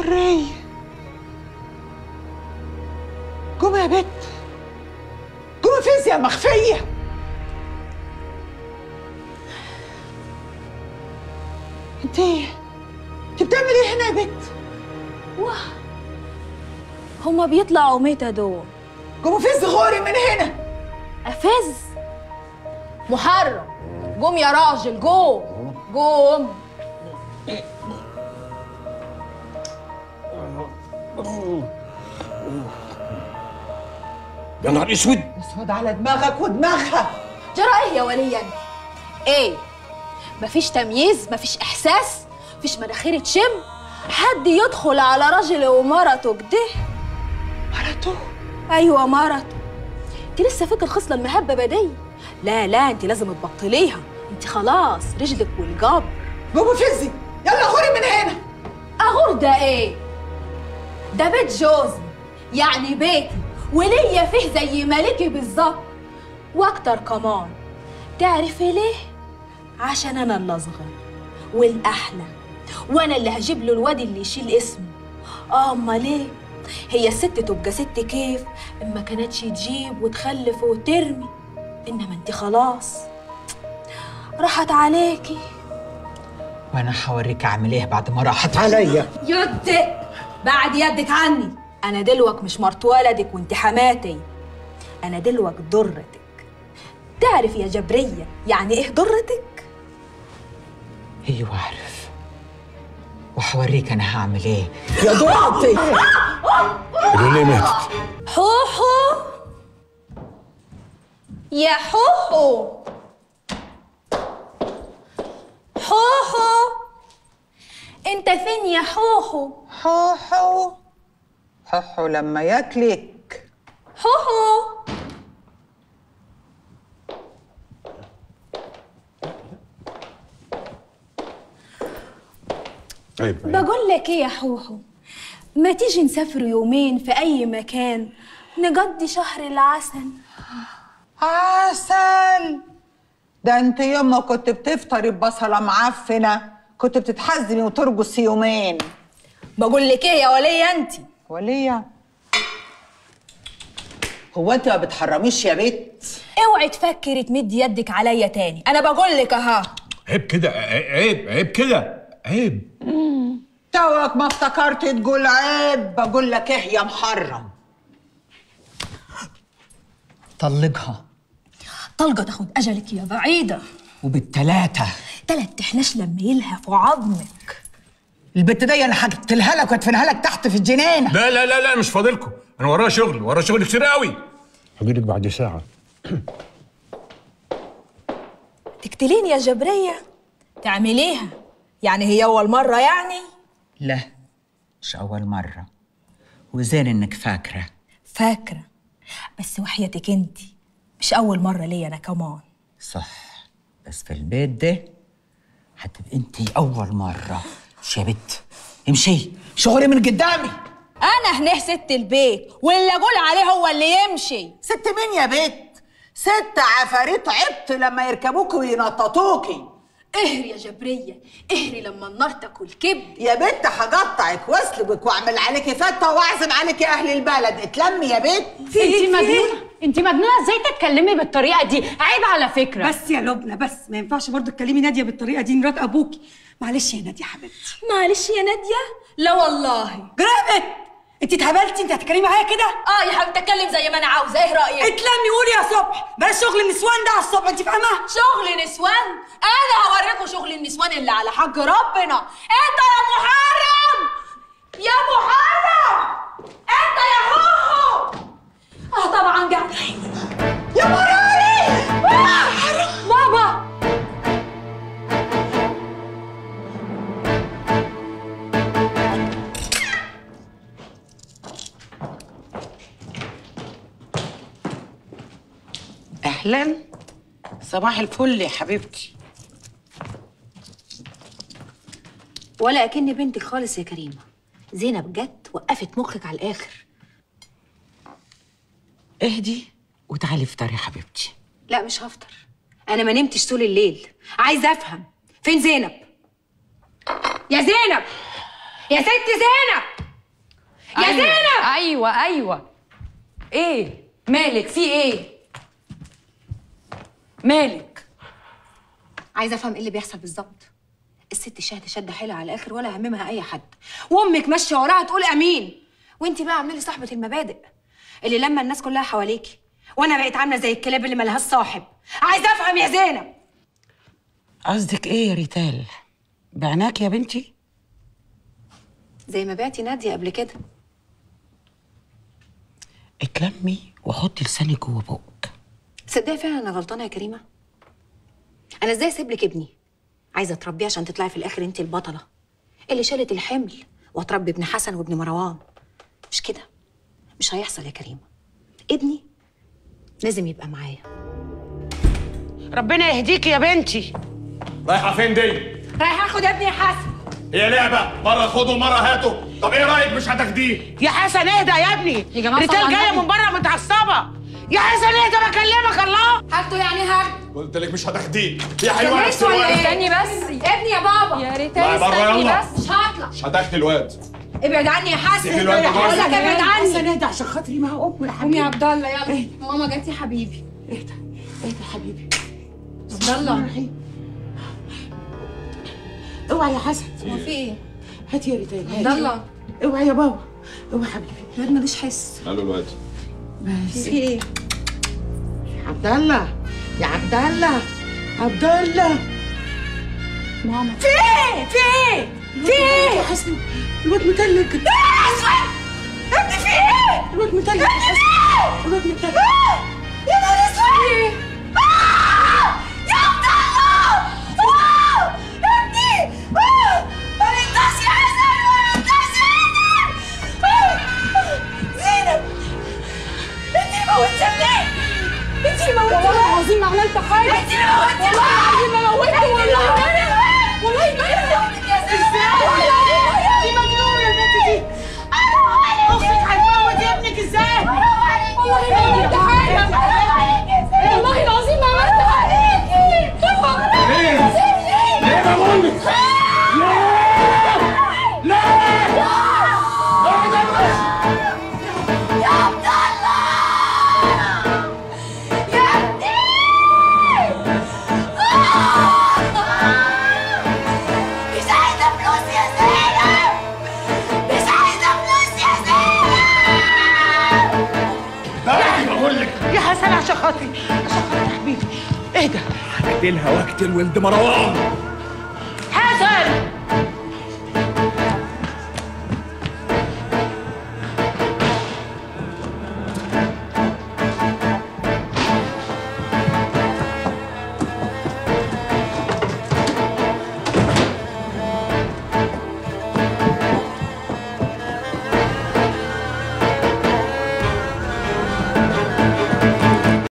حرية قومي يا بت قومي فيزياء مخفية انت انت بتعملي ايه هنا يا بت واه هما بيطلعوا متى دول قومي فز غوري من هنا افز محرم قوم يا راجل قوم قوم يا نهار اسود اسود على دماغك ودماغها جرى ايه يا وليا ايه مفيش تمييز مفيش احساس مفيش مناخير تشم حد يدخل على راجل ومرته كده مرته ايوه مرته انت لسه فاكر الخصله المهببه دي لا لا انت لازم تبطليها انت خلاص رجلك والجاب قومي فزي يلا غوري من هنا اغور ده ايه ده بيت جوزي يعني بيتي وليا فيه زي ملكي بالظبط واكتر كمان تعرفي ليه عشان انا اللي اصغر والاحلى وانا اللي هجيب له الواد اللي يشيل اسمه اه امال ليه هي الست تبقى ست كيف اما كانتش تجيب وتخلف وترمي انما انت خلاص راحت عليكي وانا هوريك اعمل ايه بعد ما راحت عليا يدك بعد يدك عني انا دلوك مش مرت ولدك وانت حماتي انا دلوك ضرتك تعرف يا جبريه يعني ايه ضرتك ايوه عارف وهوريك انا هعمل ايه يا ضرتي ليه ماتت حوحو يا حوحو حوحو انت فين يا حوحو حوحو حوحو لما ياكلك حوحو عيب عيب بقول لك ايه يا حوحو ما تيجي نسافر يومين في اي مكان نقضي شهر العسل عسل ده انت يوم ما كنت بتفطري ببصله معفنه كنت بتتحزمي وترقصي يومين بقول لك ايه يا وليه انت وليا هو انت ما بتحرميش يا بت اوعي تفكري تمد يدك عليا تاني انا بقول لك اها عيب كده عيب عيب كده عيب توك ما افتكرت تقول عيب بقول لك ايه يا محرم طلقها طلقه تاخد اجلك يا بعيده وبالتلاتة تلات تحناش لما يلهفوا عظمك البت دي انا هقتلها لك وادفنها لك تحت في الجنينه لا لا لا لا مش فاضلكم انا ورايا شغل ورايا شغل كتير قوي هجيلك بعد ساعه تقتليني يا جبريه تعمليها يعني هي اول مره يعني لا مش اول مره وزين انك فاكره فاكره بس وحياتك انت مش اول مره ليا انا كمان صح بس في البيت ده هتبقى انت اول مره مش يا بت امشي شغلي من قدامي انا هنه ست البيت واللي اقول عليه هو اللي يمشي ست مين يا بت ست عفاريت عبت لما يركبوك وينططوكي اهري يا جبريه اهري لما النار تاكل كبد يا بت هقطعك واسلبك واعمل عليكي فته واعزم عليكي اهل البلد اتلمي يا بت انت مجنونه انت مجنونه ازاي تتكلمي بالطريقه دي عيب على فكره بس يا لبنى بس ما ينفعش برضه تكلمي ناديه بالطريقه دي مرات ابوكي معلش يا ناديه حبيبتي معلش يا ناديه لا والله جرابت انت اتهبلتي انت هتتكلمي معايا كده اه يا حبيبتي اتكلم زي ما انا عاوزه ايه رايك اتلمي قولي يا صبح بلاش شغل النسوان ده على الصبح انت فاهمه شغل نسوان انا هوريكم شغل النسوان اللي على حق ربنا انت يا محرم يا محرم انت يا حوحو اه طبعا جاي يا مراري بابا اهلا صباح الفل يا حبيبتي ولا اكني بنتك خالص يا كريمه زينب جت وقفت مخك على الاخر اهدي وتعالي افطري يا حبيبتي لا مش هفطر انا ما نمتش طول الليل عايزه افهم فين زينب يا زينب يا ست زينب يا أيوة. زينب ايوه ايوه ايه مالك في ايه مالك عايزه افهم ايه اللي بيحصل بالظبط الست شهد شده حيلها على الاخر ولا هممها اي حد وامك ماشيه وراها تقول امين وانت بقى عامله لي صاحبه المبادئ اللي لما الناس كلها حواليكي وانا بقيت عامله زي الكلاب اللي ملهاش صاحب عايزه افهم يا زينب قصدك ايه يا ريتال بعناك يا بنتي زي ما بعتي ناديه قبل كده اتلمي وحطي لسانك جوه بقك تصدقي فعلا انا غلطانه يا كريمه انا ازاي اسيب لك ابني عايزه تربيه عشان تطلعي في الاخر انت البطله اللي شالت الحمل وتربي ابن حسن وابن مروان مش كده مش هيحصل يا كريمه ابني لازم يبقى معايا ربنا يهديكي يا بنتي رايحه فين دي؟ رايح اخد ابني يا حسن هي لعبه مره خده مره هاته طب ايه رايك مش هتاخديه؟ يا حسن اهدى يا ابني يا جماعة ريتال صلوا على جايه النبي. من بره متعصبه يا حسن اهدى بكلمك الله هاخده يعني هاخده قلت لك مش هتاخديه يا حيوان ليش ولا ايه؟ استني بس ابني يا بابا يا لا، برا يلا. بس مش هطلع مش هتاخدي الواد ابعد عني يا حسن سيبي الواد بقول لك جوه. ابعد عني حسن اهدى عشان خاطري مع امي يا قوم حبيبي يا عبد الله يلا ماما جت يا حبيبي اهدى اهدى يا حبيبي عبد الله اوعى يا حسن هو في ايه؟ هاتي يا ريتال عبد هاتي. الله اوعى يا بابا اوعى حبيبي الواد ملوش حس قالوا الواد بس في ايه؟ عبد الله يا عبد الله عبد الله ماما في ايه في ايه في ايه يا حسن الواد متلج يا حسن ابني في ايه الواد متلج يا حسن الواد متلج يا نهار اسود يا عبد الله ابني ما بينطقش يا حسن ما بينطقش زينب انت اللي موتتها ليه؟ انت اللي موتتها والله العظيم ما عملت حاجه انت اللي موتتها والله العظيم ما موتته والله والله ما موتت يا زينب دي مجنونه البنت دي اختك هتموت ابنك ازاي والله ما عملت حاجه والله العظيم ما عملت حاجه ليه؟ ليه بقول لك؟ يا عبد الله يا ابني مش عايزه فلوس يا زينب مش عايزه فلوس يا زينب ده بقول لك يا حسن عشان خاطري عشان خاطري يا حبيبي اهدى هقتلها واقتل ولد مروان